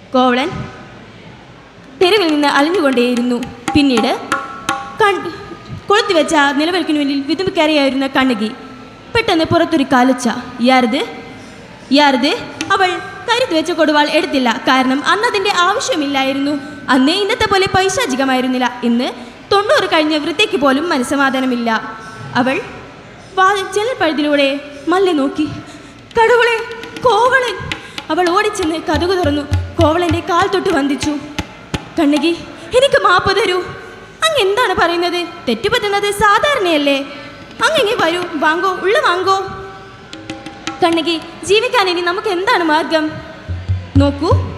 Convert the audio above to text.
കോവളൻ തെരുവിൽ നിന്ന് അലഞ്ഞുകൊണ്ടേയിരുന്നു പിന്നീട് കൺ കൊളുത്തി വെച്ച നിലവിളക്കിന് മുന്നിൽ വിതുമ്പിക്കരയായിരുന്ന കണ്ണകി പെട്ടെന്ന് പുറത്തൊരു കാലുച്ച യാരത് യാരത് അവൾ കരുത്ത് വെച്ച കൊടുവാൾ എടുത്തില്ല കാരണം അന്ന് അതിൻ്റെ ആവശ്യമില്ലായിരുന്നു അന്ന് ഇന്നത്തെ പോലെ പൈശാചികമായിരുന്നില്ല ഇന്ന് തൊണ്ണൂറ് കഴിഞ്ഞ വൃത്തിക്ക് പോലും മനസ്സമാധാനമില്ല അവൾ വാ ജനൽപ്പഴുതിലൂടെ മല്ലെ നോക്കി കടുവളെ കോവളൻ അവൾ ഓടിച്ചെന്ന് കഥകു തുറന്നു കോവളന്റെ കാൽ തൊട്ട് വന്ദിച്ചു കണ്ണകി എനിക്ക് മാപ്പ് തരൂ അങ്ങ് എന്താണ് പറയുന്നത് തെറ്റുപറ്റുന്നത് സാധാരണയല്ലേ അങ്ങനെ വരൂ വാങ്ങോ ഉള്ള വാങ്ങോ കണ്ണകി ജീവിക്കാൻ ഇനി നമുക്ക് എന്താണ് മാർഗം നോക്കൂ